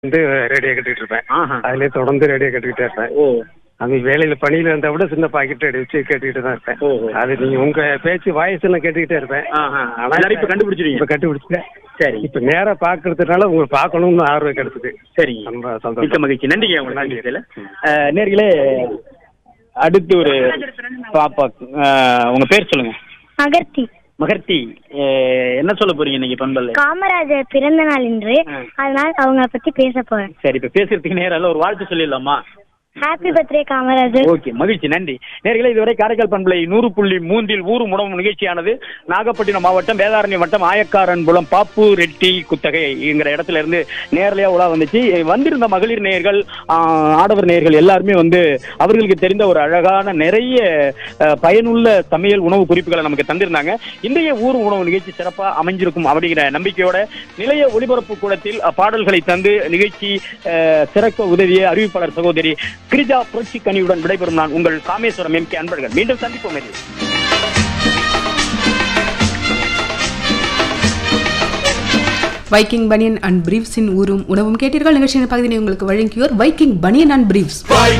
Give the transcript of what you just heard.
வந்து ரேடியோ கட்டிட்டு இருப்பேன் ஆஹா. அதுலயே தொடர்ந்து ரேடியோ கட்டிக்கிட்டே இருப்பேன் ஓ அது வேலையில பணியில இருந்தா விட சின்ன பாக்கெட் அடிச்சு கேட்டுக்கிட்டு தான் இருப்பேன் ஓஹோ. அது நீங்க உங்க பேச்சு வாய்ஸ் நான் கேட்டுக்கிட்டே இருப்பேன் ஆஹா. எல்லாரும் இப்ப கண்டுபிடிச்சிருவீங்க. இப்ப கண்டுபிடிச்சிட்டேன் சரி இப்ப நேரா பாக்குறதுனால உங்களுக்கு பார்க்கணும்னு ஆர்வம் கிடைச்சது சரிங்க ரொம்ப மிக்க சந்தோஷம் மகிழ்ச்சி நன்றிங்க உங்க நன்றி. நன்றி நேர்களே அடுத்து ஒரு பாப்பா அஹ், உங்க பேர் சொல்லுங்க அகர்த்தி மகர்த்தி அஹ், என்ன சொல்ல போறீங்க இன்னைக்கு பண்பல்ல காமராஜர் பிறந்த நாள் இன்று ஆ. அதனால் அவங்கள பத்தி பேச போறேன் சரி இப்ப பேசுறதுக்கு நேரம் ஒரு வாழ்த்து சொல்லிடலாமா ஹாப்பி பர்த்டே காமராஜர் ஓகே மகிழ்ச்சி நன்றி நேர்களே இதுவரை காரைக்கால் பண்பலை நூறு புள்ளி மூன்றில் ஊர் உணவு நிகழ்ச்சியானது நாகப்பட்டினம் மாவட்டம் வேதாரண்யம் வட்டம் ஆயக்காரன்புலம் பாப்பு ரெட்டி குத்தகை என்கிற இடத்துல இருந்து நேரலையா உலா வந்துச்சு வந்திருந்த மகளிர் நேயர்கள் ஆஹ், ஆடவர் நேயர்கள் எல்லாருமே வந்து அவர்களுக்கு தெரிந்த ஒரு அழகான நிறைய அஹ், பயனுள்ள சமையல் உணவு குறிப்புகளை நமக்கு தந்திருந்தாங்க இன்றைய ஊர் உணவு நிகழ்ச்சி சிறப்பா அமைஞ்சிருக்கும் அப்படிங்கிற நம்பிக்கையோட நிலைய ஒளிபரப்பு கூடத்தில் அஹ், பாடல்களை தந்து நிகழ்ச்சி அஹ், சிறக்க உதவிய அறிவிப்பாளர் சகோதரி கிரிஜா புரட்சி கனியுடன் விடைபெறும் நான் உங்கள் காமேஸ்வரம் எம் கே அன்பர்கள் மீண்டும் சந்திப்போம் இது. வைக்கிங் பனியன் அண்ட் பிரீவ்ஸின் ஊரும் உணவும் கேட்டீர்கள் நிகழ்ச்சியின் பகுதியை உங்களுக்கு வழங்கியோர் வைக்கிங் பனியன் அண்ட் பிரீவ்ஸ் Viking